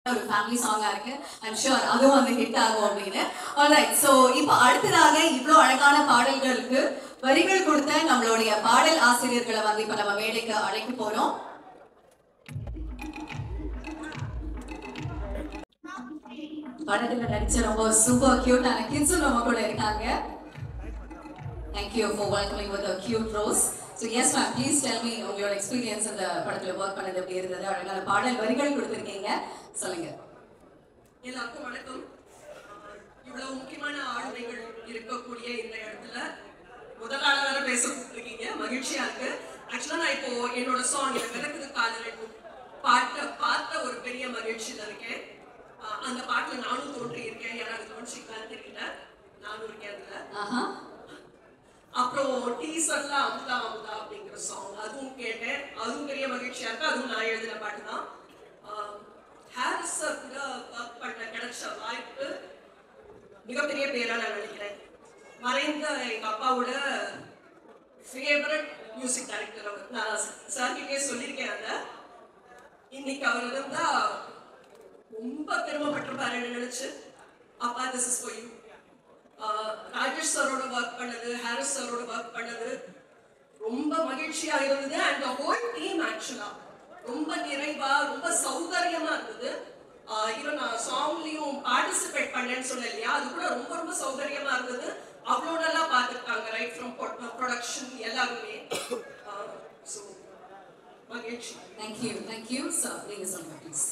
ஒரு ஃபேமிலி சாங்கா இருக்கு ஐம் ஷுர் அதுவும் வந்து ஹிட் ஆகும் அப்படின்னு ஆல்ரைட் ஸோ இப்போ அடுத்ததாக இவ்வளோ அழகான பாடல்களுக்கு வரிகள் கொடுத்த நம்மளுடைய பாடல் ஆசிரியர்களை வந்து இப்போ நம்ம மேடைக்கு அழைக்க போறோம் படத்துல நடிச்ச ரொம்ப சூப்பர் கியூட்டான கிட்ஸும் நம்ம கூட இருக்காங்க thank you for welcoming with cute rose so yes ma'am please tell me உங்களோட எக்ஸ்பீரியன்ஸ் இந்த படத்துல ஒர்க் பண்ணது எப்படி இருந்தது அழகான பாடல் வரிகள் கொடுத்துருக்கீங்க சொல்லுங்க எல்லாருக்கும் வணக்கம் இவ்வளவு முக்கியமான ஆளுமைகள் இருக்கக்கூடிய இந்த இடத்துல முதல் ஆளா வேற பேச இருக்கீங்க மகிழ்ச்சியா இருக்கு ஆக்சுவலா நான் இப்போ என்னோட சாங் விளக்குது காதல் பாட்டை பார்த்த ஒரு பெரிய மகிழ்ச்சியில இருக்கேன் ஆஹ் அந்த பாட்டுல நானும் தோன்றி இருக்கேன் யாராவது தோன்றிருக்கான்னு தெரியல நானும் இருக்கேன் அதுல ஆஹா அப்புறம் டீசர்ல அமுதா அமுதா அப்படிங்கிற சாங் அதுவும் கேட்டேன் அதுவும் பெரிய மகிழ்ச்சியா இருக்கு அதுவும் நான் எழுதின பாட்டு தான் ஹாரிஸ் சார் கூட ஒர்க் பண்ண கிடைச்ச வாய்ப்பு மிகப்பெரிய பேரா நான் நினைக்கிறேன் மறைந்த எங்க அப்பாவோட ஃபேவரட் மியூசிக் டைரக்டர் அவர் நான் சார்கிட்டே சொல்லியிருக்கேன் அதை இன்னைக்கு அவர் இருந்தா ரொம்ப பெருமைப்பட்டிருப்பாருன்னு நினைச்சு அப்பா this is for you Rajesh சாரோட ஒர்க் பண்ணது ஹாரிஸ் சாரோட ஒர்க் பண்ணது ரொம்ப மகிழ்ச்சியா இருந்தது அண்ட் ஹோல் டீம் ஆக்சுவலா ரொம்ப நிறைவா ரொம்ப சௌகரியமா இருந்தது ஈவன் நான் சாங்லயும் பார்ட்டிசிபேட் பண்ணேன்னு சொன்னேன் இல்லையா அது கூட ரொம்ப ரொம்ப சௌகரியமா இருந்தது அவ்வளோ நல்லா பார்த்துருக்காங்க ரைட் ஃப்ரம் ப்ரொடக்ஷன் எல்லாருமே ஸோ மகிழ்ச்சி தேங்க்யூ தேங்க்யூ சார் நீங்க சொல்லுங்க ப்ளீஸ்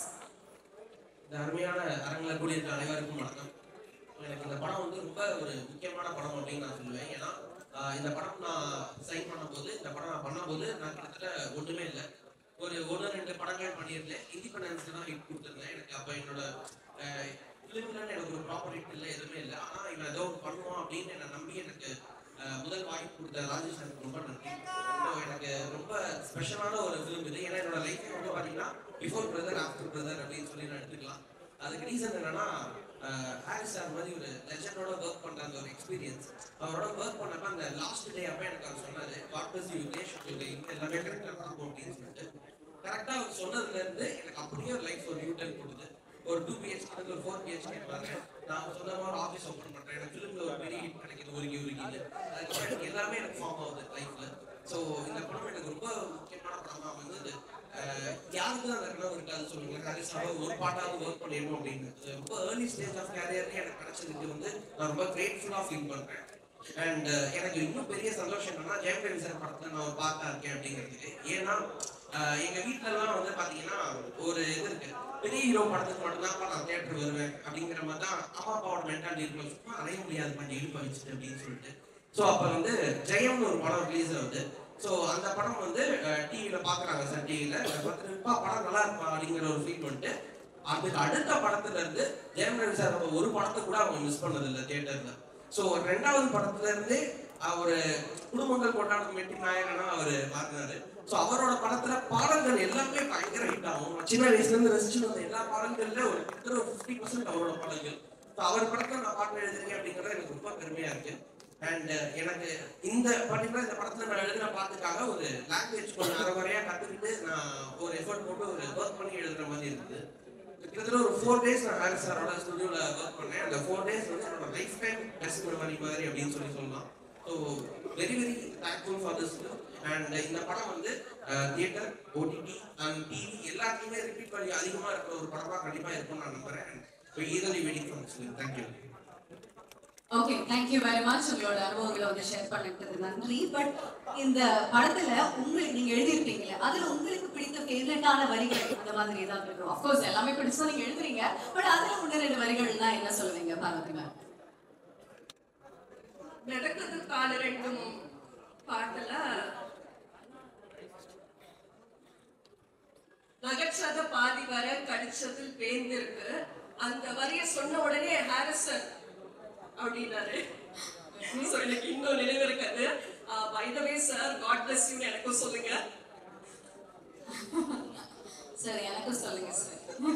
இந்த அருமையான அரங்கில் கூடியிருக்க அனைவருக்கும் வணக்கம் எனக்கு இந்த படம் வந்து ரொம்ப ஒரு முக்கியமான படம் அப்படின்னு நான் சொல்லுவேன் ஏன்னா ஆஹ் இந்த படம் நான் சைன் பண்ணும்போது இந்த படம் நான் பண்ணும்போது நான் கிட்டத்தட்ட ஒன்றுமே இல்லை ஒரு ஒன்று ரெண்டு படங்கள் பண்ணியிருந்தேன் இண்டிபெண்டன்ஸ்க்கு தான் ஹிட் கொடுத்துருந்தேன் எனக்கு அப்போ என்னோட ஃபிலிம்லன்னு எனக்கு ஒரு ப்ராப்பர் ஹிட் இல்லை எதுவுமே இல்லை ஆனால் இவன் ஏதோ ஒன்று பண்ணுவான் அப்படின்னு என்னை நம்பி எனக்கு ஆஹ் முதல் வாய்ப்பு கொடுத்த ராஜேஷ் எனக்கு ரொம்ப நன்றி So, எனக்கு ரொம்ப ஸ்பெஷலான ஒரு ஃபிலிம் இது ஏன்னா என்னோட லைஃப் வந்து பார்த்தீங்கன்னா பிஃபோர் பிரதர் ஆஃப்டர் பிரதர் அப்படின்னு சொல்லி நான் எடுத்துக்கலாம் அதுக்கு ரீசன் என்னன்னா ஆஹ் ஹாரிஸ் சார் மாதிரி ஒரு லெஜண்டோட ஒர்க் பண்ற அந்த ஒரு எக்ஸ்பீரியன்ஸ் அவரோட ஒர்க் பண்ணப்ப அந்த லாஸ்ட் டே அப்ப எனக்கு அவர் சொன்னாரு வாட் இஸ் யூ ரிலேஷன் எல்லாமே கரெக்டாக இருக்கும் அப்படின்னு சொல்லிட்டு கரெக்டாக அவர் சொன்னதுல இருந்து எனக்கு அப்படியே ஒரு லைஃப் ஒரு நியூ டைம் கொடுத்து ஒரு டூ பிஹெச்கே ஒரு ஃபோர் பிஹெச்கே பாருங்க நான் சொந்த மாதிரி ஆஃபீஸ் ஓப்பன் பண்றேன் எனக்கு ஃபிலிம்ல ஒரு பெரிய ஹிட் கிடைக்குது உருகி உருகிது அதுக்கப்புறம் எனக்கு எல்லாமே எனக்கு ஃபார்ம் ஆகுது லைஃப்ல ஸோ இந்த படம் எனக்கு ரொம்ப முக்கியமான படமா வந்தது அஹ் யாருக்கு தான் அந்த கனவு இருக்காது சொல்லுங்க ஹரிசாவை ஒரு பாட்டாவது ஒர்க் பண்ணிடணும் அப்படின்னு அது ரொம்ப ஏர்லி ஸ்டேஜ் ஆஃப் கேரியர்லேயே எனக்கு கிடைச்சதுக்கு வந்து நான் ரொம்ப கிரேட்ஃபுல்லாக ஃபீல் பண்றேன் அண்ட் எனக்கு இன்னும் பெரிய சந்தோஷம் என்னன்னா ஜெயம் ரவி சார் படத்துல நான் ஒரு பாட்டா இருக்கேன் அப்படிங்கிறதுக்கு ஏன்னா அஹ் எங்க வீட்ல எல்லாம் வந்து பாத்தீங்கன்னா ஒரு இது இருக்கு பெரிய ஹீரோ படத்துக்கு மட்டும்தான் நான் தியேட்டர் வருவேன் அப்படிங்கிற மாதிரி தான் அம்மா அப்பாவோட மென்டாலிட்டி இருக்கும் சும்மா அலைய முடியாது கொஞ்சம் இழுப்ப வச்சுட்டு அப்படின்னு சொல்லிட்டு ஸோ அப்போ வந்து ஜெயம்னு ஒரு படம் ரிலீஸ் ஆகுது ஸோ அந்த படம் வந்து டிவியில் பார்க்குறாங்க சார் டிவியில் பார்த்துட்டுப்பா படம் நல்லா இருப்பா அப்படிங்கிற ஒரு ஃபீல் பண்ணிட்டு அதுக்கு அடுத்த படத்துல இருந்து ஜெயம் ரவி சார் ஒரு படத்தை கூட அவங்க மிஸ் பண்ணதில்லை தியேட்டரில் ஸோ ரெண்டாவது படத்துல இருந்து அவர் குடும்பங்கள் கொண்டாடும் வெற்றி நாயகனா அவர் மாத்தினாரு ஸோ அவரோட படத்துல பாடல்கள் எல்லாமே பயங்கர ஹிட் ஆகும் நான் சின்ன வயசுல இருந்து ரசிச்சு வந்த எல்லா பாடல்கள்ல ஒரு கிட்டத்தட்ட ஒரு ஃபிஃப்டி பர்சன்ட் அவரோட பாடல்கள் ஸோ அவர் படத்துல நான் பாட்டு எழுதுறேன் அப்படிங்கிறது எனக்கு ரொம்ப பெருமையா இருக்கு அண்ட் எனக்கு இந்த பர்டிகுலர் இந்த படத்துல நான் எழுதுன பாட்டுக்காக ஒரு லாங்குவேஜ் கொஞ்சம் அரைகுறையா கத்துக்கிட்டு நான் ஒரு எஃபர்ட் போட்டு ஒரு ஒர்க் பண்ணி எழுதுற மாதிரி இருக்குது கிட்டத்தட்ட ஒரு ஃபோர் டேஸ் நான் ஹாரிஸ் சாரோட ஸ்டுடியோவில் ஒர்க் பண்ணேன் அந்த ஃபோர் டேஸ் வந்து என்னோட லைஃப் டைம் பெஸ்ட் மெமரி மாதிரி அப்படின்னு சொல்லி சொல்லலாம் so very very thankful for this and இந்த படம் வந்து தியேட்டர் ஓடிடி அண்ட் டிவி எல்லாத்தையுமே ரிப்பீட் பண்ணி அதிகமாக இருக்கிற ஒரு படமாக கண்டிப்பாக இருக்கும்னு நான் நம்புறேன் so eagerly waiting for thank you okay thank you very much உங்களோட அனுபவங்களை வந்து ஷேர் பண்ணிட்டது நன்றி பட் இந்த படத்துல உங்களுக்கு நீங்க எழுதியிருப்பீங்களே அதுல உங்களுக்கு பிடித்த ஃபேவரட்டான வரிகள் அந்த மாதிரி ஏதாவது இருக்கும் அஃப்கோர்ஸ் எல்லாமே பிடிச்சா நீங்க எழுதுறீங்க பட் அதுல ஒன்று ரெண்டு வரிகள்னா என்ன சொல்லுவீங்க பார்வதி மேம் நடக்குது கால ரெண்டும் பாட்டுல நகைச்சாத பாதி வர கடிச்சதில் பேர்ந்திருக்கு அந்த வரிய சொன்ன உடனே ஹாரிசன் அப்படின்னாரு So, எனக்கு இன்னும் நினைவு இருக்காது by the way sir god bless you எனக்கும் சொல்லுங்க சரி எனக்கும் சொல்லுங்க சார்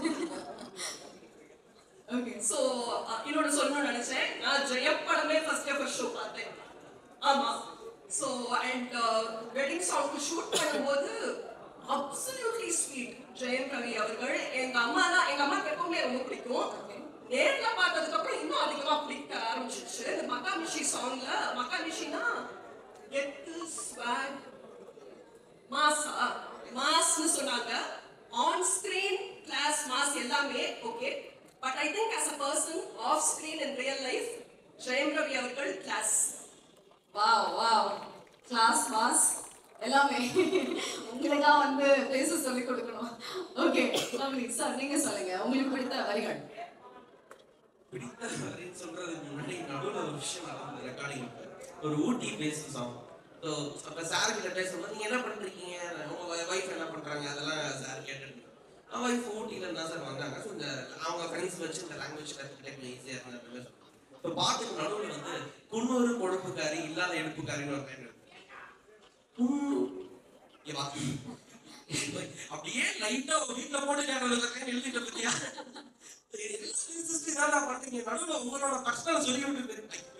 ஓகே ஸோ இன்னொன்று சொல்லணும்னு நினைச்சேன் நான் ஜெயம் படமே ஃபர்ஸ்ட் எவர் ஷோ பார்த்தேன் ஆமா ஸோ அண்ட் வெட்டிங் சாங்க்கு ஷூட் பண்ணும்போது அப்சல்யூட்லி ஸ்வீட் ஜெயம் ரவி அவர்கள் எங்க அம்மா தான் எங்க அம்மாக்கு எப்பவுமே ரொம்ப பிடிக்கும் நேர்ல பார்த்ததுக்கு அப்புறம் இன்னும் அதிகமா பிடிக்க ஆரம்பிச்சிருச்சு இந்த மக்கா மிஷி சாங்ல மக்கா மிஷினா கெத்து ஸ்வாக் மாஸா மாஸ்னு சொன்னாங்க ஆன் ஸ்கிரீன் கிளாஸ் மாஸ் எல்லாமே okay but I think as a person off screen in real life Jayam Ravi அவர்கள் class wow wow class mass எல்லாமே உங்களுக்கா வந்து பேச சொல்லி கொடுக்கணும் ஓகே லவ்லி சார் நீங்க சொல்லுங்க உங்களுக்கு பிடித்த வரிகள் பிடித்த வரின்னு சொல்றதுக்கு முன்னாடி நடுவில் ஒரு விஷயம் நடந்தது ரெக்கார்டிங் ஒரு ஊட்டி பேஸ்ட் சாங் ஸோ அப்போ சார் கிட்ட பேசும்போது நீங்கள் என்ன பண்ணிருக்கீங்க உங்கள் ஒய்ஃப் என்ன பண்ணுறாங்க அதெல்லாம் சார் கேட்டுட்டு ஒய்ஃப் ஊட்டியில் தான் சார் வந்தாங்க ஸோ இந்த அவங்க ஃப்ரெண்ட்ஸ் வச்சு இந்த லாங்குவேஜ் கற்றுக்கிட்டே ஈஸியாக இருந்தது இப்போ பாட்டுக்கு நடுவில் வந்து குன்னூறு கொழுப்புக்காரி இல்லாத எடுப்புக்காரின்னு ஒரு டைம் குன்னு இங்க வா. அப்படியே லைட்டா வீட்டுல போட்டு கேட்டதுக்கு எழுதிட்டு பத்தியா நடுவில் உங்களோட பர்சனல் சொல்லி விட்டு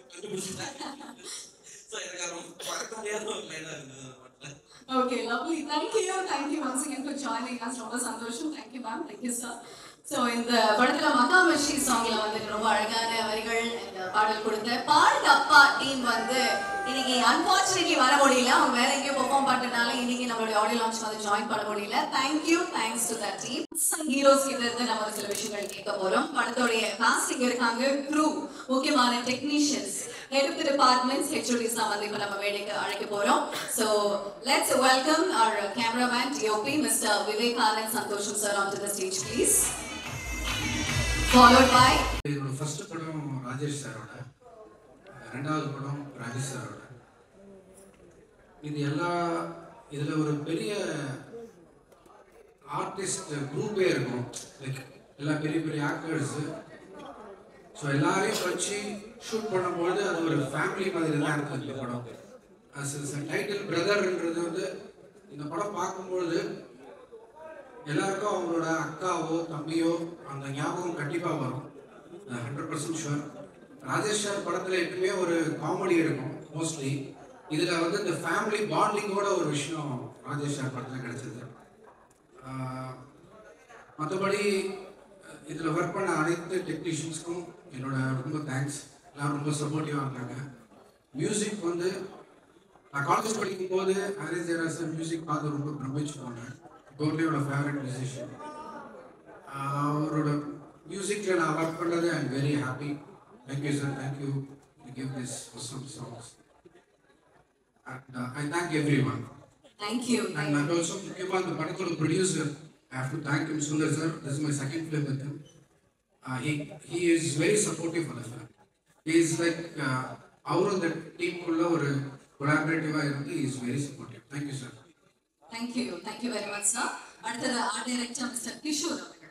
ஸோ எனக்கு அது ரொம்ப மறக்க முடியாத ஒரு லைனா இருந்தது அந்த பாட்டுல. Okay lovely thank you thank you once again for joining us ரொம்ப சந்தோஷம் thank you ma'am thank you sir so இந்த படத்துல மகாமஷி சாங்ல வந்துட்டு ரொம்ப அழகான வரிகள் இந்த பாடல் கொடுத்த பாடுங்க அப்பா டீம் வந்து இன்னைக்கு அன்பார்ச்சுனேட்லி வர முடியல அவங்க வேற எங்கேயோ பெர்ஃபார்ம் பண்ணனால இன்னைக்கு நம்மளுடைய ஆடியோ லான்ச் வந்து ஜாயின் பண்ண முடியல thank you thanks to that team heroes கிட்ட இருந்து நம்ம சில விஷயங்கள் கேட்க போறோம் படத்தோடைய காஸ்டிங் இருக்காங்க க்ரூ முக்கியமான technicians head of the departments HODs தான் வந்து இப்போ நம்ம மேடைக்கு அழைக்க போறோம் so let's welcome our cameraman DOP mister Vivekanand சந்தோஷம் sir onto the stage please followed by என்னோட ஃபர்ஸ்ட் படம் ராஜேஷ் சாரோட ரெண்டாவது படம் ராஜேஷ் சாரோட இது எல்லா இதில் ஒரு பெரிய ஆர்டிஸ்ட் குரூப்பே இருக்கும் லைக் எல்லா பெரிய பெரிய ஆக்டர்ஸு ஸோ எல்லாரையும் வச்சு ஷூட் பண்ணும்போது அது ஒரு ஃபேமிலி மாதிரி தான் இருக்குது இந்த படம் அஸ் டைட்டில் பிரதர்ன்றது வந்து இந்த படம் பார்க்கும்பொழுது எல்லாருக்கும் அவங்களோட அக்காவோ தம்பியோ அந்த ஞாபகம் கண்டிப்பாக வரும் hundred percent sure Rajesh sir படத்தில் எப்பவுமே ஒரு காமெடி இருக்கும் மோஸ்ட்லி இதில் வந்து இந்த ஃபேமிலி பாண்டிங்கோட ஒரு விஷயம் ராஜேஷ் சார் படத்தில் கிடைச்சது மற்றபடி இதில் ஒர்க் பண்ண அனைத்து டெக்னீஷியன்ஸ்க்கும் என்னோட ரொம்ப தேங்க்ஸ் எல்லாரும் ரொம்ப சப்போர்ட்டிவாக இருந்தாங்க மியூசிக் வந்து நான் காலேஜ் படிக்கும் போது ஹரிஸ் ஜெயராசன் மியூசிக் பார்த்து ரொம்ப பிரமிச்சு போனேன் கோர்லியோட ஃபேவரட் மியூசிஷியன் அவரோட மியூசிக்கில் நான் ஒர்க் பண்ணது I am very happy thank you sir thank you give this some songs and I thank everyone thank you And and also முக்கியமாக இந்த படத்தோட producer I have to thank him Sundar sir this my second film with him uh, he he is very supportive for the film he is like uh, அவரும் இந்த டீமுக்குள்ள ஒரு கொலாபரேட்டிவாக இருந்து is very supportive thank you sir thank you thank you very much sir அடுத்தது art director mister Kishore அவர்கள்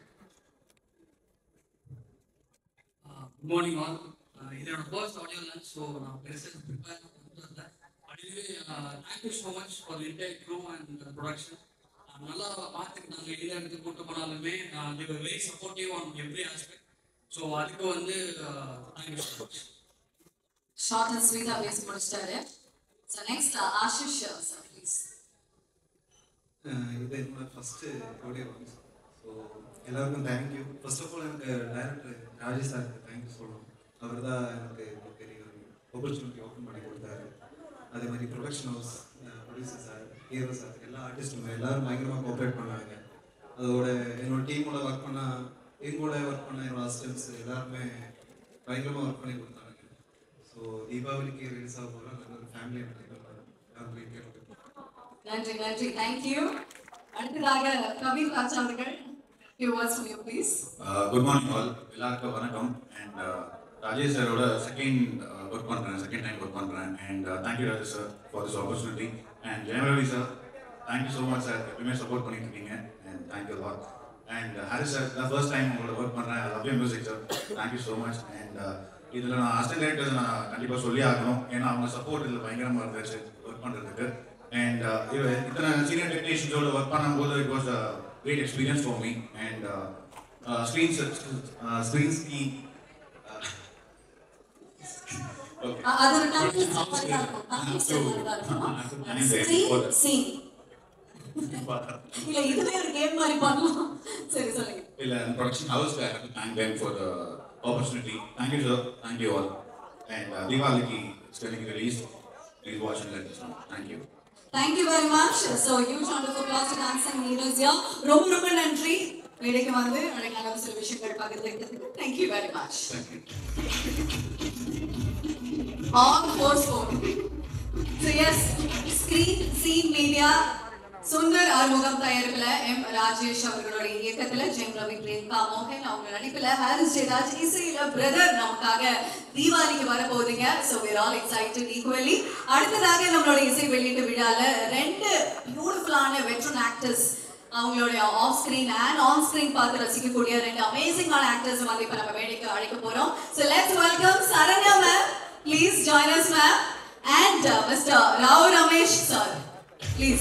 good morning all இது என்னோட first audio lunch so நான் பெருசாக ப்ரிப்பேர் பண்ணுறதில்ல அதுவே thank you so much for intake crew and production நல்லா பார்த்துக்கிட்டாங்க எந்த இடத்துக்கு கூட்டு போனாலுமே the very supportive on every aspect so அதுக்கு வந்து thank you so much short and ஸ்வீட்டா பேசி முடிச்சிட்டாரு so next Ashish sir please ah இது என்னோட ஃபஸ்ட்டு ஆடியோ லான்ச் ஸோ எல்லாருக்கும் தேங்க்யூ ஃபர்ஸ்ட் ஆஃப் ஆல் எனக்கு டைரக்டர் ராஜேஷ் சாருக்கு தேங்க்யூ சொல்லணும் அவர் தான் எனக்கு ஒரு பெரிய ஒரு ஆப்பர்ச்சுனிட்டி ஓப்பன் பண்ணி கொடுத்தாரு அதே மாதிரி production house producer sir hero sir எல்லா ஆர்டிஸ்ட்டுமே எல்லாரும் பயங்கரமாக கோஆப்ரேட் பண்ணாங்க அதோட என்னோட டீமோட ஒர்க் பண்ண எங்கூட ஒர்க் பண்ண என்னோட அசிஸ்டன்ஸ் எல்லாருமே பயங்கரமாக ஒர்க் பண்ணி கொடுத்தாங்க ஸோ தீபாவளிக்கு ரிலீஸ் ஆக போகிற நல்ல ஒரு ஃபேமிலி என்டர்டைன்மெண்ட் எல்லாரும் போய் கேட்டு நன்றி நன்றி தேங்க்யூ அடுத்ததாக கவின் ராஜா அவர்கள் few words from you please good morning all எல்லாருக்கும் வணக்கம் அண்ட் ராஜேஷ் சாரோட செகண்ட் ஒர்க் பண்ணுறேன் செகண்ட் டைம் ஒர்க் பண்ணுறேன் and thank you Rajesh sir for this opportunity and Jayam Ravi sir thank you so much sir எப்பவுமே சப்போர்ட் பண்ணிட்டு இருக்கீங்க and thank you lot and Harris sir நான் first time உங்களோட ஒர்க் பண்ணுறேன் love you music sir thank you so much and இதில் நான் assistant directors நான் கண்டிப்பாக சொல்லி ஆகணும் ஏன்னா அவங்க சப்போர்ட் இதில் பயங்கரமாக இருந்துச்சு ஒர்க் பண்ணுறதுக்கு அண்ட் இத்தனை சீனியர் டெக்னீஷியன்ஸோட ஒர்க் பண்ணும்போது it was great experience for me and uh, uh, screen uh, screen ski okay அ- அது ஒரு தமிழ் சாப்பாடா இருக்கும் தமிழ் சாப்பாடா இருக்கும் I'm Screen, scene. இல்ல இதுவே ஒரு கேம் மாதிரி பண்ணலாம் சரி சொல்லுங்க இல்ல அந்த production house I have to thank them for the opportunity thank you sir thank you all and uh, Diwaliki is getting released please watch and let us know thank you thank you very much so huge round of applause to dancing leaders yeah ரொம்ப ரொம்ப நன்றி மேடைக்கு வந்து அழகான ஒரு சில விஷயங்கள் பகிர்ந்துக்கிட்டதுக்கு thank you very much thank you on force four so yes screen scene media Sundar Arumugam தயாரிப்புல எம் ராஜேஷ் அவர்களுடைய இயக்கத்துல ஜெயம் ரவி பிரியங்கா மோகன் அவங்க நடிப்புல ஹாரிஸ் ஜெயராஜ் இசையில பிரதர் நமக்காக தீபாவளிக்கு வரப்போகுதுங்க so we're all excited equally அடுத்ததாக நம்மளோட இசை வெளியீட்டு விழால ரெண்டு பியூட்டிஃபுல்லான வெட்ரன் ஆக்டர்ஸ் அவங்களுடைய off screen and on screen பார்த்து ரசிக்கக்கூடிய ரெண்டு அமேசிங்கான ஆக்டர்ஸ் வந்து இப்ப நம்ம மேடைக்கு அழைக்க போறோம் so let's welcome Saranya ma'am please join us ma'am and mister Rao Ramesh sir please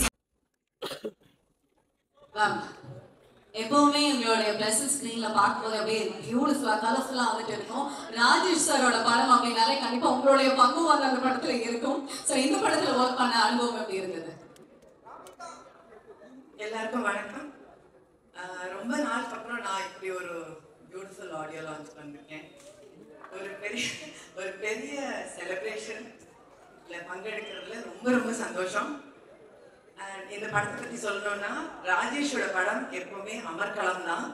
ma'am எப்பவுமே எங்களுடைய பிளஸ் ஸ்கிரீன்ல பார்க்கும்போது அப்படியே பியூட்டிஃபுல்லா கலர்ஃபுல்லா வந்துட்டு இருக்கும் ராஜேஷ் சாரோட படம் அப்படின்னாலே கண்டிப்பா உங்களுடைய பங்கும் வந்து அந்த படத்துல இருக்கும் ஸோ இந்த படத்துல ஒர்க் பண்ண அனுபவம் எப்படி இருந்தது எல்லாருக்கும் வணக்கம் ஆஹ் ரொம்ப நாளுக்கு அப்புறம் நான் இப்படி ஒரு பியூட்டிஃபுல் ஆடியோ லான்ச் பண்ணிருக்கேன் ஒரு பெரிய ஒரு பெரிய செலிப்ரேஷன்ல பங்கெடுக்கிறதுல ரொம்ப ரொம்ப சந்தோஷம் And இந்த படத்தை பத்தி சொல்லணும்னா ராஜேஷோட படம் எப்பவுமே அமர்கலம் தான்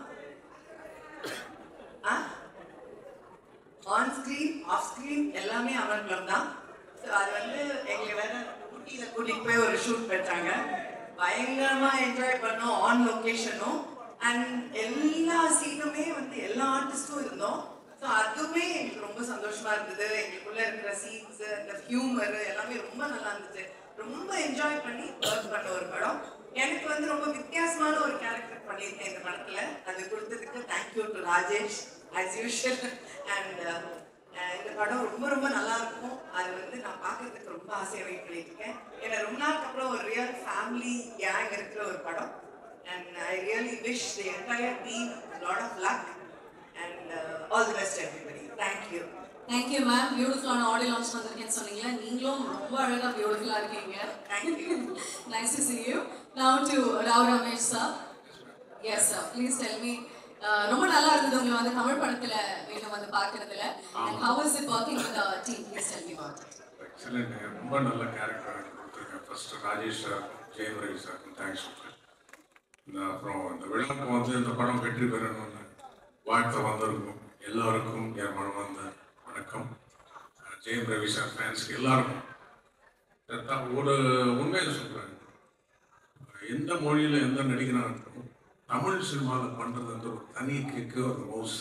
ஆன் ஸ்கிரீன் ஆஃப் ஸ்கிரீன் எல்லாமே அமர்கலம் தான் ஸோ அது வந்து எங்களை வேற ஊட்டியில கூட்டிட்டு போய் ஒரு ஷூட் வச்சாங்க பயங்கரமா என்ஜாய் பண்ணோம் ஆன் லொகேஷனும் அண்ட் எல்லா சீனுமே வந்து எல்லா ஆர்டிஸ்டும் இருந்தோம் ஸோ அதுவுமே எங்களுக்கு ரொம்ப சந்தோஷமா இருந்தது எங்களுக்குள்ள இருக்கிற சீன்ஸ் அந்த ஹியூமர் எல்லாமே ரொம்ப நல்லா இருந்துச்சு ரொம்ப என்ஜாய் பண்ணி ஒர்க் பண்ண ஒரு படம் எனக்கு வந்து ரொம்ப வித்தியாசமான ஒரு கேரக்டர் பண்ணியிருக்கேன் இந்த படத்துல அது கொடுத்ததுக்கு thank you to Rajesh as usual and இந்த படம் ரொம்ப ரொம்ப நல்லா இருக்கும் அது வந்து நான் பார்க்கறதுக்கு ரொம்ப ஆசையாக வெயிட் பண்ணிட்டு இருக்கேன் ஏன்னா ரொம்ப நாளுக்கு அப்புறம் ஒரு ரியல் ஃபேமிலி கேங் இருக்கிற ஒரு படம் and I really wish the entire team lot of luck and all the best everybody thank you thank you ma'am பியூட்டிஃபுல்லான ஆடியோ லான்ச் வந்திருக்கேன்னு சொன்னீங்களா நீங்களும் ரொம்ப அழகா பியூட்டிஃபுல்லா இருக்கீங்க thank you nice to see you now to Rao Ramesh sir yes sir please tell me ரொம்ப நல்லா இருந்தது உங்களை வந்து தமிழ் படத்துல மீண்டும் வந்து பார்க்கறதுல and how is it working with team please tell me about excellent ரொம்ப நல்ல கேரக்டர் கொடுத்துருக்கேன் ஃபர்ஸ்ட் ராஜேஷ் சார் ஜெயம் ரவி சாருக்கும் தேங்க்ஸ் சொல்கிறேன் இந்த அப்புறம் இந்த விழாவுக்கு வந்து இந்த படம் வெற்றி பெறணும்னு வாழ்த்த வந்திருக்கும் எல்லாருக்கும் என் மனம் வந்த வணக்கம் அஹ் ஜெயம் ரவி சார் ஃபேன்ஸ்க்கு எல்லாருக்கும் த- ஒரு உண்மையை சொல்கிறேன் எந்த மொழியில் எந்த நடிகனாக இருக்கட்டும் தமிழ் சினிமாவில் பண்ணுறது வந்து ஒரு தனி கிக்கு ஒரு மவுஸ்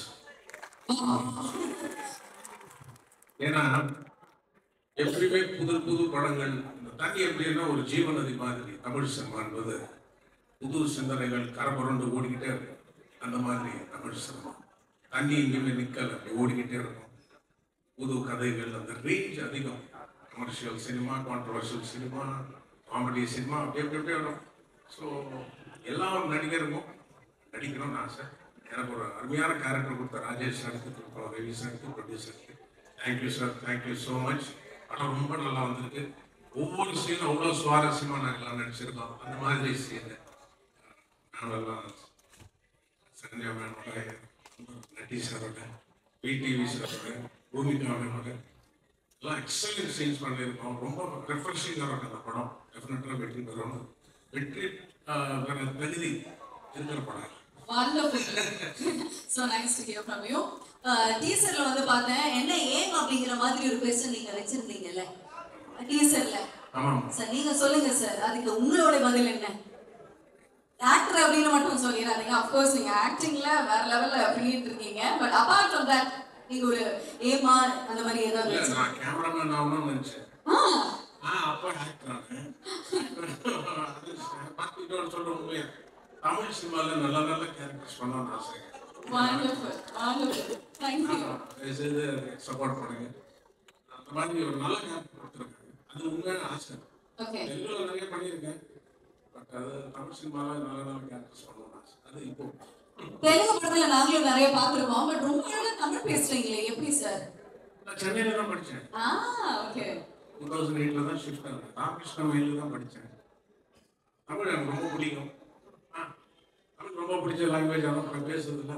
ஏன்னா எப்பயுமே புது புது படங்கள் இந்த தண்ணி எப்படின்னா ஒரு ஜீவநதி மாதிரி தமிழ் சினிமா என்பது புது சிந்தனைகள் கரபுரண்டு ஓடிக்கிட்டே இருக்கும் அந்த மாதிரி தமிழ் சினிமா தண்ணி எங்கேயுமே நிற்கல அப்படி ஓடிக்கிட்டே இருக்கும் புது கதைகள் அந்த ரேஞ்ச் அதிகம் commercial cinema controversial cinema comedy cinema அப்படி அப்படி அப்படியே வரும் ஸோ எல்லா நடிகருக்கும் நடிக்கணும்னு ஆசை எனக்கு ஒரு அருமையான கேரக்டர் கொடுத்த ராஜேஷ் சாருக்கு கொடுத்தோம் ரவி சாருக்கு ப்ரொடியூசருக்கு thank you sir thank you so much படம் ரொம்ப நல்லா வந்திருக்கு ஒவ்வொரு சீனும் அவ்வளோ சுவாரஸ்யமாக நாங்கள் எல்லாம் நடிச்சிருக்கோம் அந்த மாதிரி சீனு நாங்கெல்லாம் சஞ்சய் மேனோட நட்டி சாரோட பிடிவி சாரோட பூமிகா மேனோட எல்லாம் எக்ஸலன்ட் சீன்ஸ் பண்ணியிருக்கோம் ரொம்ப ரெஃப்ரெஷிங்காக இருக்கும் அந்த படம் டெஃபினட்டாக வெற்றி பெறணும் வெற்றி ஆஹ், பெற தகுதி இருக்கிற படம் Wonderful. so nice to hear from you. டீசர்ல வந்து பார்த்தேன் என்ன ஏம் அப்படிங்கிற மாதிரி ஒரு கொஸ்டின் நீங்க வச்சிருந்தீங்கல்ல டீசர்ல ஆமாம் சார் நீங்க சொல்லுங்க சார் அதுக்கு உங்களோட பதில் என்ன ஆக்டர் அப்படின்னு மட்டும் சொல்லிடாதீங்க அஃப்கோர்ஸ் நீங்க ஆக்டிங்ல வேற லெவல்ல பண்ணிட்டு இருக்கீங்க பட் அபார்ட் ஃப்ரம் தட் நீங்க ஒரு ஏமா அந்த மாதிரி ஏதாவது இல்லை வச்சு- நான் கேமராமேன் ஆகணும்னு நினச்சேன் ஆ ஆ அப்போ ஆக்டர் ஆனேன் அது பார்த்துக்கிட்டோன்னு சொல்ற உண்மையா தமிழ் சினிமாவில் நல்ல நல்ல கேரக்டர்ஸ் பண்ணணும்னு ஆசை wonderful wonderful thank you தயவுசெய்து சப்போர்ட் பண்ணுங்க அந்த மாதிரி ஒரு நல்ல கேரக்டர் கொடுத்துருக்காங்க அது உண்மையான ஆசை okay தெலுங்குல நிறைய பண்ணியிருக்கேன் பட் அது தமிழ் சினிமாவில் நல்ல நல்ல கேரக்டர்ஸ் பண்ணணும்னு ஆசை அது இப்போ தெலுங்கு படத்துல நாங்களும் நிறைய பார்த்திருக்கோம் பட் ரொம்ப அழகா தமிழ் பேசுறீங்களே எப்படி சார் நான் சென்னையில் தான் படித்தேன் ஆ ஓகே டூ தௌசண்ட் எயிட்டில் தான் ஷிஃப்ட் ஆனேன் ராமகிருஷ்ண மயிலில் தான் படித்தேன் தமிழ் எனக்கு ரொம்ப பிடிக்கும் ஆ, தமிழ் ரொம்ப பிடிச்ச லாங்குவேஜ் ஆனால் நான் பேசுறதுல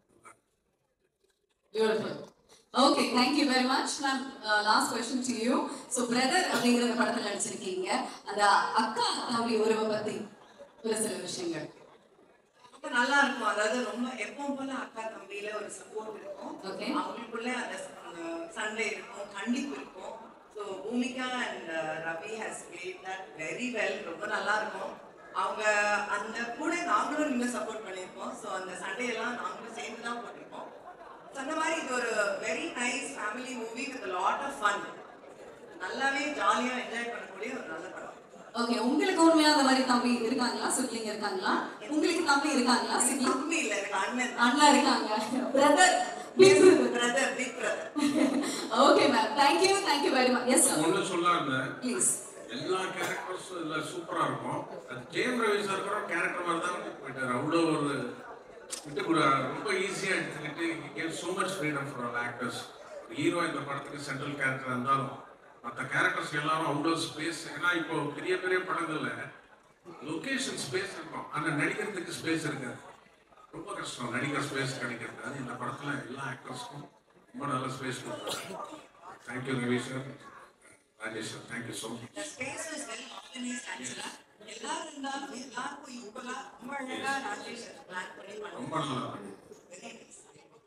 Beautiful. Okay thank you very much ma'am last question to you so brother அப்படிங்கிற அந்த படத்தில் நடிச்சிருக்கீங்க அந்த அக்கா தம்பி உறவை பத்தி ஒரு சில விஷயங்கள் ரொம்ப நல்லா இருக்கும் அதாவது ரொம்ப எப்பவும் போல அக்கா தம்பியில ஒரு சப்போர்ட் இருக்கும் Okay. அவங்களுக்குள்ள அந்த அந்த சண்டை இருக்கும் கண்டிப்பு இருக்கும் so Bhumika and Ravi has played that very well ரொம்ப நல்லா இருக்கும் அவங்க அந்த கூட நாங்களும் நின்று சப்போர்ட் பண்ணியிருக்கோம் ஸோ அந்த சண்டையெல்லாம் நாங்களும் சேர்ந்து தான் போட்டிருக்கோம் சொன்ன மாதிரி இது ஒரு very nice family movie with lot of fun நல்லாவே ஜாலியாக என்ஜாய் பண்ணக்கூடிய ஒரு நல்ல படம் ஓகே உங்களுக்கு உண்மையா அந்த மாதிரி தம்பி இருக்காங்களா சிப்ளிங் இருக்காங்களா உங்களுக்கு தம்பி இருக்காங்களா எனக்கு சிப்ளிங் தம்பி இல்லை எனக்கு அண்ணன் அண்ணா இருக்காங்க brother brother big brother okay ma'am thank you thank you very much yes sir ஒன்று சொல்ல இருந்தேன் ப்ளீஸ் எல்லா கேரக்டர்ஸும் இதில் சூப்பராக இருக்கும் அது ஜெயம் ரவி சார் கூட கேரக்டர் மாதிரி தான் போயிட்டார் அவ்வளோ ஒரு விட்டு கூட ரொம்ப ஈஸியாக எடுத்துக்கிட்டு gave so much freedom for all actors hero இந்த படத்துக்கு சென்ட்ரல் கேரக்டர் இருந்தாலும் மற்ற கேரக்டர்ஸ் எல்லாரும் அவ்வளோ ஸ்பேஸ் ஏன்னா இப்போ பெரிய பெரிய படங்கள்ல லொகேஷன் ஸ்பேஸ் இருக்கும் ஆனால் நடிக்கிறதுக்கு ஸ்பேஸ் இருக்காது ரொம்ப கஷ்டம் நடிக்கிற ஸ்பேஸ் கிடைக்கிறது அது இந்த படத்தில் எல்லா ஆக்டர்ஸ்க்கும் ரொம்ப நல்ல ஸ்பேஸ் கொடுத்தாங்க thank you Ravi sir Rajesh sir thank you so much The space is well organized actually. எல்லாரும் இருந்தாலும் எல்லாருக்கும் ஈக்குவலா ரொம்ப அழகா ராஜேஷ் பிளான் பண்ணி ரொம்ப பண்ணுவாங்க நல்லா இருக்கு. வெரி நைஸ்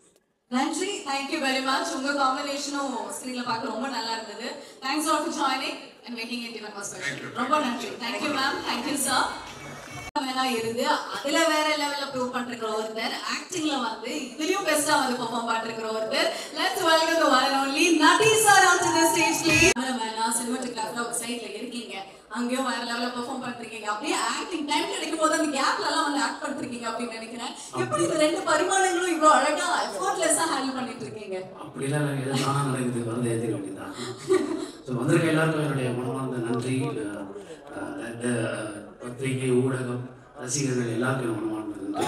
நன்றி தேங்க்யூ வெரி மச் உங்க காம்பினேஷனும் ஸ்க்ரீன்ல பார்க்க ரொம்ப நல்லா இருந்தது thanks for joining and making it even special ரொம்ப நன்றி தேங்க்யூ மேம் தேங்க்யூ சார் வேணா இருந்து அதுல வேற லெவல்ல ப்ரூவ் பண்ற ஒருத்தர் ஆக்டிங்ல வந்து இதுலயும் பெஸ்டா வந்து பெர்ஃபார்ம் பண்ற ஒருத்தர் let's welcome the one and only Natty sir on the stage please கேமராமேனா சினிமாட்டோகிராஃபரா ஒரு சைடுல இருக்கீங்க அங்கேயும் வேற லெவல்ல பெர்ஃபார்ம் பண்றீங்க அப்படியே ஆக்டிங் டைம் கிடைக்கும் போது அந்த கேப்ல எல்லாம் வந்து ஆக்ட் பண்றீங்க அப்படின்னு நினைக்கிறேன் எப்படி இந்த ரெண்டு பரிமாணங்களும் இவ்வளவு அழகா எஃபோர்ட்லெஸ்ஸா ஹேண்டில் பண்ணிட்டு இருக்கீங்க அப்படிலாம் எனக்கு எது தானா நடக்குது வந்து ஏற்றுக்க வேண்டியதான் ஸோ வந்திருக்க எல்லாருக்கும் என்னுடைய மனமார்ந்த நன்றி அஹ், இந்த அஹ், பத்திரிகை ஊடகம் ரசிகர்கள் எல்லாருக்கும் என் மனமார்ந்த நன்றி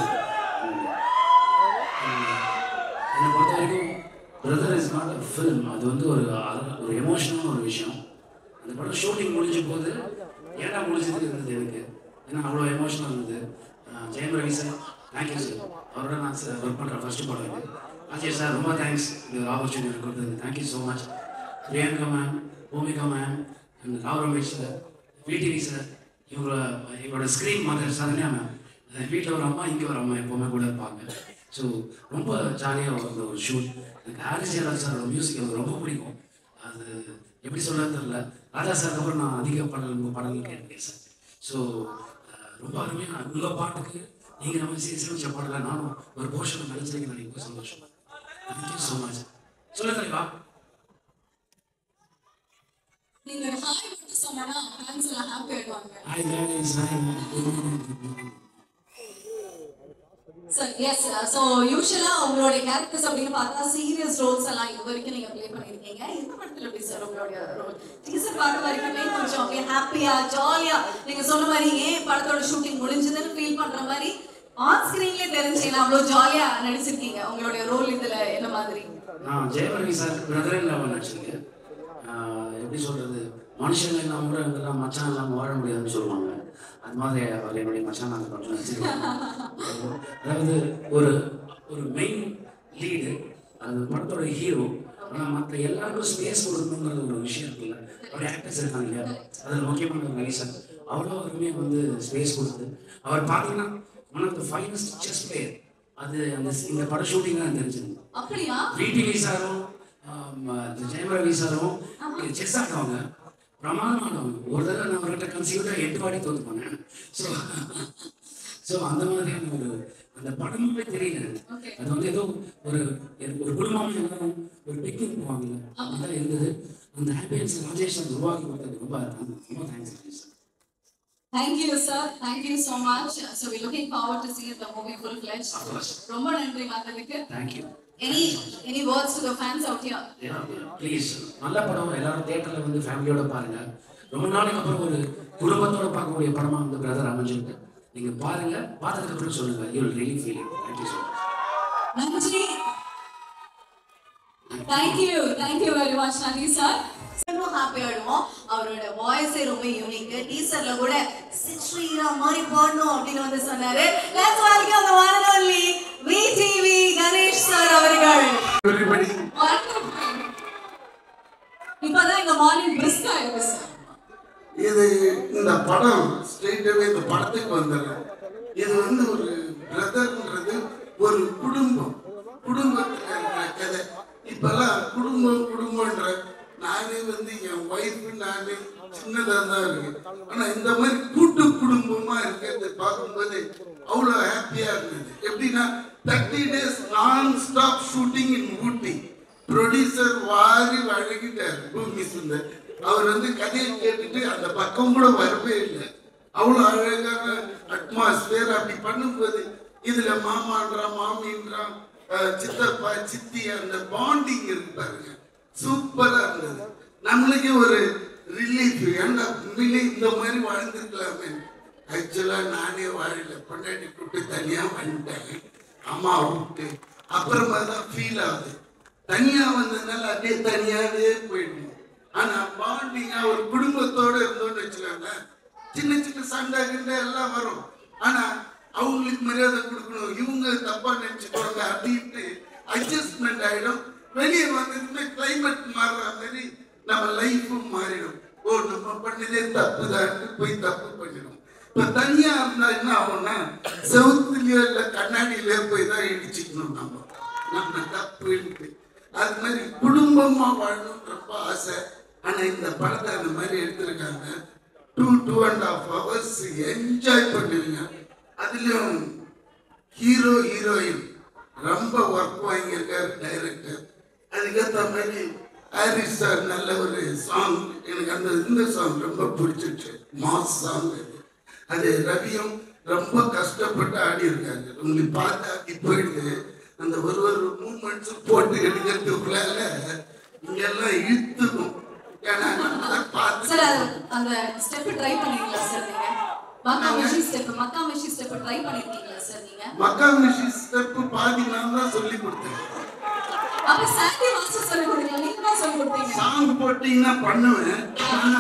அஹ், என்னை பொறுத்த வரைக்கும் brother is not a film அது வந்து ஒரு அர- ஒரு எமோஷனலான ஒரு விஷயம் அந்த படம் ஷூட்டிங் முடிஞ்ச போது ஏன்டா முடிஞ்சது இருந்தது எனக்கு ஏன்னா அவ்வளோ எமோஷனல் இருந்தது ah, Jayam Ravi sir thank you sir அவரோட நான் ஒர்க் பண்ணுற ஃபர்ஸ்ட் படம் இது அஜய் சார் ரொம்ப தேங்க்ஸ் இந்த ஆப்பர்ச்சுனிட்டி கொடுத்தது thank you so much Priyanka ma'am Bhumika ma'am and Rao Ramesh sir VTV sir இவங்கள இவங்களோட ஸ்க்ரீன் மதர் சரண்யா மேம் வீட்டில் ஒரு அம்மா இங்கே ஒரு அம்மா எப்போவுமே கூட இருப்பாங்க ஸோ ரொம்ப ஜாலியாக இருந்த ஒரு ஷூட் எனக்கு ஹாரிஸ் ஜெயராஜ் சாரோட மியூசிக் எனக்கு ரொம்ப பிடிக்கும் அது எப்படி சொல்கிறது தெரியல ராஜா சாருக்கு அப்புறம் நான் அதிக பாடல் உங்கள் பாடல்கள் கேட்டிருக்கேன் சார் ஸோ ரொம்ப அருமையாக உங்கள் பாட்டுக்கு நீங்கள் நம்ம இசையமைச்ச பாடல நானும் ஒரு போர்ஷன் நினச்சிருக்கேன் நான் ரொம்ப சந்தோஷம் தேங்க்யூ ஸோ மச் சொல்ல தலைவா நீங்க ஒரு ஹாய் மட்டும் சொன்னா ஃபேன்ஸ் எல்லாம் ஹாப்பி ஆயிடுவாங்க hi guys hi sir yes so யூஸ்வலா உங்களுடைய கேரக்டர்ஸ் அப்படின்னு பார்த்தா சீரியஸ் ரோல்ஸ் எல்லாம் இது வரைக்கும் நீங்க ப்ளே பண்ணிருக்கீங்க இந்த படத்துல எப்படி சார் உங்களுடைய ரோல் டீசர் பார்க்க வரைக்குமே கொஞ்சம் அப்படியே ஹாப்பியா ஜாலியா நீங்க சொன்ன மாதிரி ஏன் படத்தோட ஷூட்டிங் முடிஞ்சதுன்னு ஃபீல் பண்ற மாதிரி ஆன் ஸ்கிரீன்லயே தெரிஞ்சு அவ்வளவு ஜாலியா நடிச்சிருக்கீங்க உங்களுடைய ரோல் இதுல என்ன மாதிரி நான் ஜெயபரவி சார் பிரதர் இல்லாமல் நடிச்சிருக்கேன் ஆஹ் எப்படி சொல்றது மனுஷங்க இல்லாமல் கூட இருந்தெல்லாம் மச்சான் இல்லாமல் வாழ முடியாதுன்னு சொல்லுவாங்க அது மாதிரி அவர் என்னுடைய மச்சான் நாங்கள் கொஞ்சம் நடிச்சிருக்கோம் அதாவது ஒரு ஒரு மெயின் லீடு அது படத்தோட ஹீரோ ஆனால் மற்ற எல்லாருக்கும் ஸ்பேஸ் கொடுக்கணுங்கிறது ஒரு விஷயம் இருக்குல்ல அவருடைய ஆக்டர்ஸ் இருக்காங்க இல்லையா அதில் முக்கியமான ஒரு நடிசர் அவ்வளோ அருமையாக வந்து ஸ்பேஸ் கொடுத்து அவர் பார்த்தீங்கன்னா one of the finest chess player அது அந்த இந்த பட ஷூட்டிங் தான் தெரிஞ்சது அப்படியா விடிவி சாரும் ஆம், இந்த ஜெயம் ரவி சாரும் செஸ் ஆடுவாங்க பிரமாதமானவங்க ஒரு தடவை நான் அவர்கிட்ட கன்சியூட்டாக எட்டு வாட்டி தோத்து போனேன் ஸோ ஸோ அந்த மாதிரியான ஒரு அந்த படமுமே தெரியல எனக்கு. அது வந்து ஏதோ ஒரு ஒரு குடும்பம் எல்லாரும் ஒரு பிக்னிக் போவாங்கல்ல அப்படிதான் இருந்தது அந்த ஹாப்பியன்ஸ் ராஜேஷ் சார் உருவாக்கி கொடுத்தது ரொம்ப ரொம்ப thanks Rajesh sir Thank you, sir. Thank you so much. So we're looking forward to see the movie full fledged. Of course. ரொம்ப நன்றி வந்ததுக்கு thank you Any any words to the fans out here? Please நல்ல படம் எல்லாரும் தேட்டரில் வந்து ஃபேமிலியோட பாருங்க ரொம்ப நாளைக்கு அப்புறம் ஒரு குடும்பத்தோட பார்க்கக்கூடிய படமா வந்து பிரதர் அமைஞ்சிருக்கு நீங்க பாருங்க பார்த்ததுக்கு அப்புறம் சொல்லுங்க you will really feel it thank you so much நன்றி Thank you. Thank you very much, Nadi sir. இன்னும் ஹாப்பி ஆயிடுவோம் அவரோட வாய்ஸே ரொம்ப யூனிக் டீசர்ல கூட ஸ்ரீராம் மாதிரி பாடணும் அப்படின்னு வந்து சொன்னாரு let's welcome the one and only VTV Ganesh sir அவர்கள் everybody. இப்பதான் எங்க மார்னிங் பிரிஸ்கா இருக்கு சார் இது இந்த படம் ஸ்ட்ரெயிட்டாகவே இந்த படத்துக்கு வந்துடுறேன் இது வந்து ஒரு பிரதர்ன்றது ஒரு குடும்பம் குடும்பத்தில் இருக்கிற கதை இப்பெல்லாம் குடும்பம் குடும்பம்ன்ற நானே வந்து என் ஒய்ஃபு நானே சின்னதாக தான் இருக்கு ஆனால் இந்த மாதிரி கூட்டு குடும்பமா இருக்கிறத பார்க்கும்போது அவ்வளோ ஹாப்பியாக இருந்தது எப்படின்னா தேர்ட்டி டேஸ் நான் stop shooting in Ooty producer வாரி வழங்கிட்டார் பூமி சுந்தர் அவர் வந்து கதையை கேட்டுட்டு அந்த பக்கம் கூட வரவே இல்லை அவ்வளோ அழகான அட்மாஸ்பியர் அப்படி பண்ணும்போது இதுல மாமான்றான் மாமின்றான் அஹ், சித்தப்பா சித்தி அந்த பாண்டிங் இருக்கு பாருங்க சூப்பரா இருந்தது நம்மளுக்கே ஒரு ரிலீஃப் ஏன்னா உண்மையிலே இந்த மாதிரி வாழ்ந்துருக்கலாமே ஆக்சுவலா நானே வாழல பொண்டாட்டி கூட்டு தனியா வந்துட்டேன் அம்மா விட்டு அப்புறமா தான் ஃபீல் ஆகுது தனியா வந்ததுனால அப்படியே தனியாவே போயிடும் ஆனா பாண்டிங்கா ஒரு குடும்பத்தோட இருந்தோம்னு வச்சுக்கோங்க சின்ன சின்ன சண்டை கிண்டை எல்லாம் வரும் ஆனா அவங்களுக்கு மரியாதை கொடுக்கணும் இவங்க தப்பா நினைச்சுக்கோங்க அப்படின்ட்டு அட்ஜஸ்ட்மெண்ட் ஆயிடும் வெளியே வந்ததுமே கிளைமேட் மாறுற மாதிரி நம்ம லைஃபும் மாறிடும் ஓ நம்ம பண்ணதே தப்பு தான் போய் தப்பு பண்ணிடும் இப்ப தனியா இருந்தா என்ன ஆகும்னா செவுத்துலயோ இல்ல கண்ணாடியிலயோ போய் தான் இடிச்சுக்கணும் நம்ம நம்ம தப்புன்ட்டு அது மாதிரி குடும்பமா வாழணும் ரொம்ப ஆசை ஆனா இந்த படத்தை அந்த மாதிரி எடுத்திருக்காங்க two two and half hours enjoy பண்ணுவீங்க அதுலயும் ஹீரோ ஹீரோயின் ரொம்ப ஒர்க் வாங்கியிருக்காரு டைரக்டர் அதுக்கேற்ற மாதிரி ஹாரிஸ் சார் நல்ல ஒரு சாங் எனக்கு அந்த இந்த சாங் ரொம்ப பிடிச்சிருச்சு மாஸ் சாங் அது அது ரவியும் ரொம்ப கஷ்டப்பட்டு ஆடி இருக்காங்க உங்களுக்கு பார்த்தா அப்படி போயிடுது அந்த ஒரு ஒரு மூமெண்ட்ஸும் போட்டு எடுக்கிறதுக்குள்ளால இங்கெல்லாம் இழுத்துக்கும் ஏன்னா நம்ம பார்த்து சார் அது அந்த ஸ்டெப் ட்ரை பண்ணீங்களா சார் நீங்க மக்கா மிஷி ஸ்டெப் மக்கா மிஷி ஸ்டெப் ட்ரை பண்ணிருக்கீங்களா சார் நீங்க மக்கா மிஷி ஸ்டெப் பாதி நான் தான் சொல்லி கொடுத்தேன் அப்ப சாண்டி மாஸ்டர் சொல்லி கொடுங்க நீங்க தான் சொல்லி கொடுத்தீங்க சாங் போட்டீங்கன்னா பண்ணுவேன் ஆனா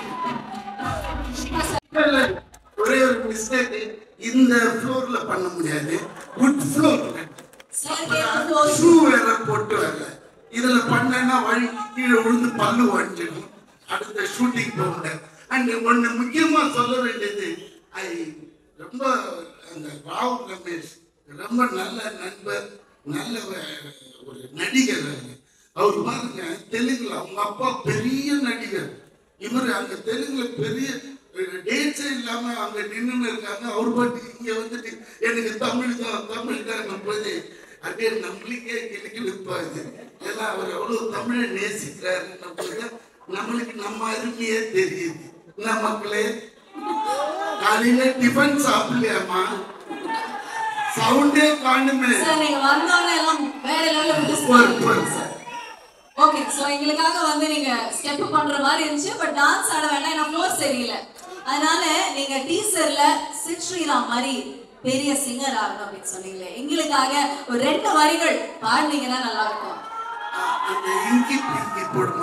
இல்ல, ஒரே ஒரு மிஸ்டேக் இந்த ஃப்ளோர்ல பண்ண முடியாது வுட் ஃப்ளோர் சார் கேட்கும் ஷூ வேற போட்டு வரல இதுல பண்ணேன்னா வழி கீழே விழுந்து பல்லு உடஞ்சிடும் அடுத்த ஷூட்டிங் போக முடியாது அண்ட் ஒண்ணு முக்கியமா சொல்ல வேண்டியது ஐ ரொம்ப அந்த ராவ் ரமேஷ் ரொம்ப நல்ல நண்பர் நல்ல வ- ஒரு நடிகர் அவரு. அவர் பாருங்க தெலுங்குல அவங்க அப்பா பெரிய நடிகர் இவர் அங்க தெலுங்குல பெரிய டேட்ஸே இல்லாம அங்க நின்னு இருக்காங்க அவர் பாட்டு இங்க வந்துட்டு எனக்கு தமிழ் தான் தமிழ் தான் போது அப்படியே நம்மளுக்கே கிளிக்கிழிப்பாது ஏன்னா அவர் எவ்வளவு தமிழை நேசிக்கிறாருன்னும் போது நம்மளுக்கு நம்ம அருமையே தெரியுது என்ன மக்களே காலையில டிஃபன் சாப்பிடலையாமா சவுண்டே காணுமே சார் நீங்க வந்தோடனே எல்லாம் வேற லெவல்ல போர், போர். ஓகே சோ எங்களுக்காக வந்து நீங்க ஸ்டெப் பண்ற மாதிரி இருந்துச்சு பட் டான்ஸ் ஆட வேண்டாம் ஏன்னா ஃப்ளோர் சரியில்லை அதனால நீங்க டீசர்ல சித் ஸ்ரீராம் மாதிரி பெரிய சிங்கர் ஆகணும் அப்படின்னு சொன்னீங்களே எங்களுக்காக ஒரு ரெண்டு வரிகள் பாடினீங்கன்னா நல்லா இருக்கும் அந்த இங்கி பிங்கி போடுமா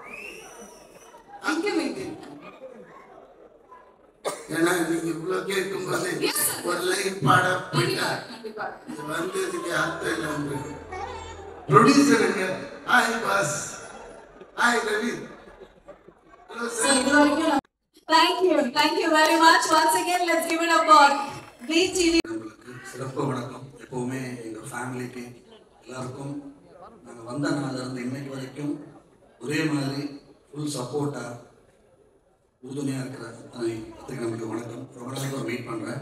இங்க மீட்டு ஏன்னா நீங்க இவ்வளவு கேட்கும்போது ஒரு லைன் பாட போயிட்டா கண்டிப்பா இது வந்ததுக்கு அர்த்தம் இல்லாம ப்ரொடியூசருங்க hi boss hi Ravi hello So, sir இது வரைக்கும் thank you thank you very much once again let's give it up for VTV உங்களுக்கு சிறப்பு வணக்கம் எப்போவுமே எங்கள் ஃபேமிலிக்கு எல்லாருக்கும் நாங்கள் வந்த நாள்ல இருந்து இன்னைக்கு வரைக்கும் ஒரே மாதிரி ஃபுல் சப்போர்ட்டாக உறுதுணையாக இருக்கிற அத்தனை பத்திரிகைகளுக்கு வணக்கம் ரொம்ப நாளைக்கு ஒரு வெயிட் பண்ணுறேன்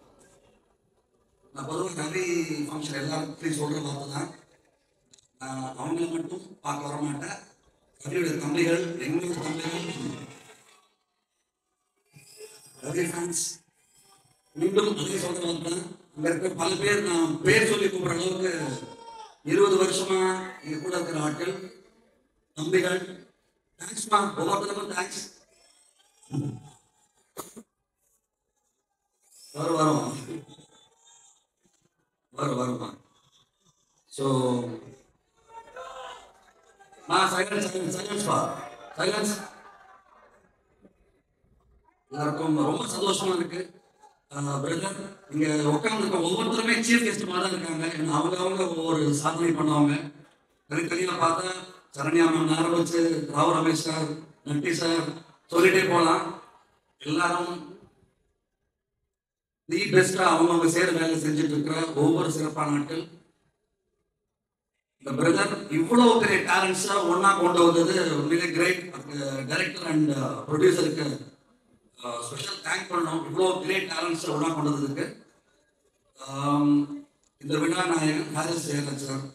நான் பொதுவாக நிறைய ஃபங்க்ஷன் எல்லாருக்கும் சொல்கிற வார்த்தை தான் நான் அவங்கள மட்டும் பார்க்க வர மாட்டேன் ரவியுடைய தம்பிகள் எங்களுடைய தம்பிகள் ரவி ஃபேன்ஸ் மீண்டும் அதே சொல்ற வந்தேன் அங்க இருக்க பல பேர் நான் பேர் சொல்லி கூப்பிடுற அளவுக்கு இருபது வருஷமா இங்க கூட இருக்கிற ஆட்கள் தம்பிகள் தேங்க்ஸ்மா ஒவ்வொருத்தருக்கும் தேங்க்ஸ் வரும் வரும் வரும் வருமா ஸோ நான் சைலன்ஸ் சைலன்ஸ் சைலன்ஸ் பா சைலன்ஸ் எல்லாருக்கும் ரொம்ப சந்தோஷமா இருக்கு பிரதர் இங்க உட்காந்துருக்க ஒவ்வொருத்தருமே சீஃப் கெஸ்ட் மாதிரி தான் இருக்காங்க ஏன்னா அவங்க அவங்க ஒவ்வொரு சாதனை பண்ணுவாங்க தனித்தனியாக பார்த்தா சரண்யா மேம் ஆரம்பிச்சு ராவ் ரமேஷ் சார் நட்டி சார் சொல்லிட்டே போகலாம் எல்லாரும் தி பெஸ்டா அவங்கவுங்க சேர வேலை செஞ்சுட்டு இருக்கிற ஒவ்வொரு சிறப்பான நாட்கள் இந்த பிரதர் இவ்வளவு பெரிய டேலண்ட்ஸா ஒண்ணா கொண்டு வந்தது உண்மையிலே கிரேட் டைரக்டர் அண்ட் ப்ரொடியூசருக்கு ஸ்பெஷல் தேங்க் பண்ணோம் இவ்வளோ கிரேட் டேலண்ட்ஸை ஒன்றா கொண்டு வந்ததுக்கு ஆம், இந்த விழா நாயகன் ஹாரிஸ் ஜெயராஜ் சார்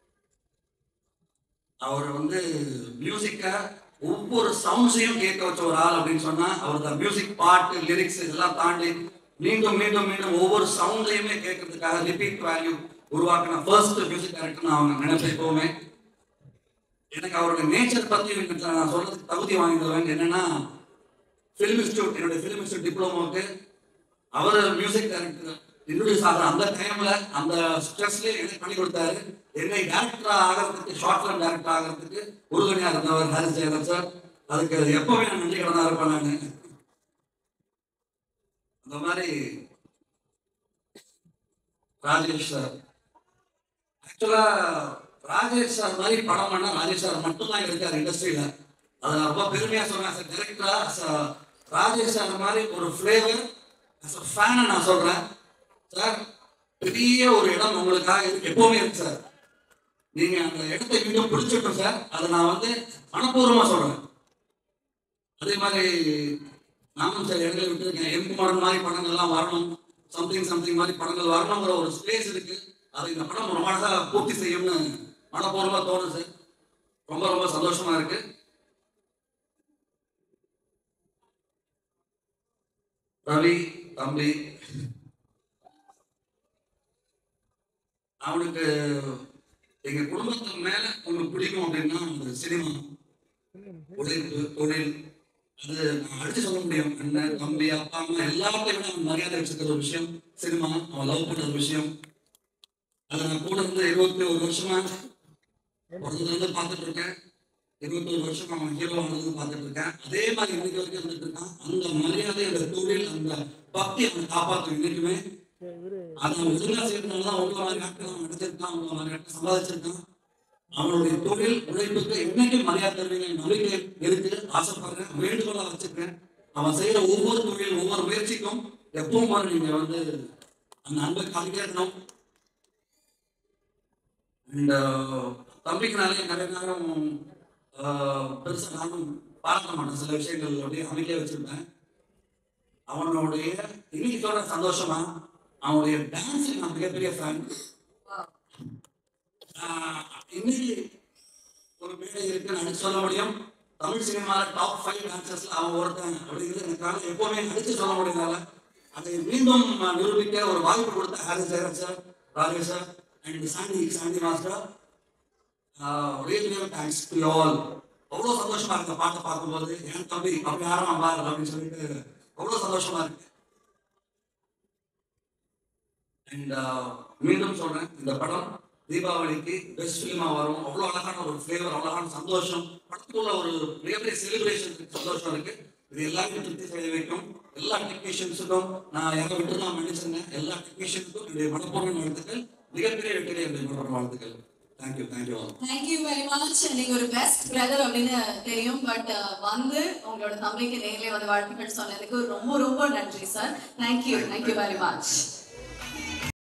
அவர் வந்து மியூசிக்கை ஒவ்வொரு சவுண்ட்ஸையும் கேட்க வச்ச ஒரு ஆள் அப்படின்னு சொன்னா அவர் தான் மியூசிக் பாட்டு லிரிக்ஸ் இதெல்லாம் தாண்டி மீண்டும் மீண்டும் மீண்டும் ஒவ்வொரு சவுண்ட்லையுமே கேட்கறதுக்காக ரிப்பீட் வேல்யூ உருவாக்கின ஃபர்ஸ்ட் மியூசிக் டைரக்டர் நான் அவங்க நினைப்பேன் எப்பவுமே எனக்கு அவரோட நேச்சர் பத்தி எனக்கு நான் சொல்றதுக்கு தகுதி வாங்கிடுவேன் என்னன்னா ஃபிலிம் இன்ஸ்டியூட் என்னுடைய ஃபிலிம் இன்ஸ்டியூட் டிப்ளமோக்கு அவர் மியூசிக் டைரக்டர் இன்ட்ரடியூஸ் ஆகிற அந்த டைம்ல அந்த ஸ்ட்ரெஸ்ல எனக்கு பண்ணி கொடுத்தாரு என்னை டேரக்டர் ஆகிறதுக்கு ஷார்ட் ஃபிலிம் டேரக்டர் ஆகிறதுக்கு உறுதுணையா இருந்தவர் ஹாரிஸ் ஜெயராஜ் சார் அதுக்கு எப்பவுமே நான் நன்றி கடனா இருப்பேன் நான் அந்த மாதிரி ராஜேஷ் சார் ஆக்சுவலா ராஜேஷ் சார் மாதிரி படம் பண்ணா ராஜேஷ் சார் மட்டும்தான் இருக்காரு இண்டஸ்ட்ரியில அதை நான் ரொம்ப பெருமையா சொன்னேன் சார் டைரக்டரா ராஜேஷ் சார் மாதிரி ஒரு ஃப்ளேவர் அஸ் அ ஃபேனை நான் சொல்றேன் சார் பெரிய ஒரு இடம் உங்களுக்காக இருக்கு எப்பவுமே இருக்கு சார் நீங்க அந்த இடத்தை மீண்டும் பிடிச்சிட்டோம் சார் அதை நான் வந்து மனப்பூர்வமா சொல்றேன் அதே மாதிரி நானும் சில இடங்களை விட்டுருக்கேன் எம் குமாரன் மாதிரி படங்கள்லாம் வரணும் சம்திங் சம்திங் மாதிரி படங்கள் வரணுங்கிற ஒரு ஸ்பேஸ் இருக்கு அதை இந்த படம் ரொம்ப அழகா பூர்த்தி செய்யும்னு மனப்பூர்வமா தோணுது ரொம்ப ரொம்ப சந்தோஷமா இருக்கு ரவி தம்பி அவனுக்கு எங்க குடும்பத்துக்கு மேல ஒண்ணு பிடிக்கும் அப்படின்னா அந்த சினிமா உழைப்பு தொழில் அது நான் அடிச்சு சொல்ல முடியும் அண்ணன் தம்பி அப்பா அம்மா எல்லாத்தையும் விட அவன் மரியாதை வச்சிருக்கிற ஒரு விஷயம் சினிமா அவன் லவ் பண்ற ஒரு விஷயம் அதை நான் கூட இருந்து இருபத்தி ஒரு வருஷமா பிறந்ததுல இருந்து பார்த்துட்டு இருக்கேன் இருபத்தி ஒரு வருஷம் அவன் ஹீரோ ஆனது பார்த்துட்டு இருக்கேன் அதே மாதிரி இன்னைக்கு வரைக்கும் இருந்துட்டு இருக்கான் அந்த மரியாதை அந்த தொழில் அந்த பக்தி அவனை காப்பாற்றும் இன்னைக்குமே அதை அவன் ஒழுங்கா செய்யறதுனால தான் உங்களை மாதிரி நாட்கள் அவன் நடிச்சிருக்கான் உங்களை மாதிரி நாட்கள் சம்பாதிச்சிருக்கான் அவனுடைய தொழில் உழைப்புக்கு என்னைக்கு மரியாதை தருவீங்க நம்பிக்கை இருக்கு ஆசைப்படுறேன் வேண்டுகோளா வச்சிருக்கேன் அவன் செய்யற ஒவ்வொரு தொழில் ஒவ்வொரு முயற்சிக்கும் எப்பவும் போல நீங்க வந்து அந்த அன்பை காமிட்டே இருக்கணும் இந்த தம்பிக்குனாலே நிறைய நேரம் ஆஹ், பெருசா நானும் பார்க்க மாட்டேன் சில விஷயங்கள் அப்படியே அமைதியா வச்சிருப்பேன் அவனுடைய இன்னைக்கு சொல்ற சந்தோஷமா அவனுடைய டான்ஸ் நான் மிகப்பெரிய ஃபேன் இன்னைக்கு ஒரு மேடை இருக்கு நான் சொல்ல முடியும் தமிழ் சினிமால டாப் ஃபைவ் டான்சர்ஸ்ல அவன் ஒருத்தன் அப்படிங்கிறது எனக்காக எப்பவுமே அடிச்சு சொல்ல முடியல அதை மீண்டும் நிரூபிக்க ஒரு வாய்ப்பு கொடுத்த Harris Jayaraj sir Rajesh sir and Sandy Sandy master real real thanks to all அவ்வளோ சந்தோஷமா இருக்கு இந்த பாட்டை பார்க்கும்போது என் தம்பி அப்படி யாரும் பாரு அப்படின்னு சொல்லிட்டு அவ்வளோ சந்தோஷமா இருக்கு அண்ட் மீண்டும் சொல்றேன் இந்த படம் தீபாவளிக்கு பெஸ்ட் ஃபிலிமா வரும் அவ்வளோ அழகான ஒரு ஃபிளேவர் அழகான சந்தோஷம் படத்துக்குள்ள ஒரு மிகப்பெரிய செலிப்ரேஷன் சந்தோஷம் இருக்கு இது எல்லாருக்கும் திருப்தி செய்ய வைக்கும் எல்லா டெக்னீஷியன்ஸுக்கும் நான் யாரை விட்டு நான் மன்னிச்சிருந்தேன் எல்லா டெக்னீஷியனுக்கும் என்னுடைய மனப்பூர்வ வாழ்த்துக்கள் மிகப்பெரிய வெற்றியை என்னுடைய மனப்பூர்வ வாழ்த்துக்கள் thank you thank you all thank you very much நீங்க ஒரு பெஸ்ட் பிரதர் அப்படின்னு தெரியும் பட் வந்து உங்களோட தம்பிக்கு நேர்லயே வந்து வாழ்த்துக்கள் சொன்னதுக்கு ரொம்ப ரொம்ப நன்றி sir thank you thank you very much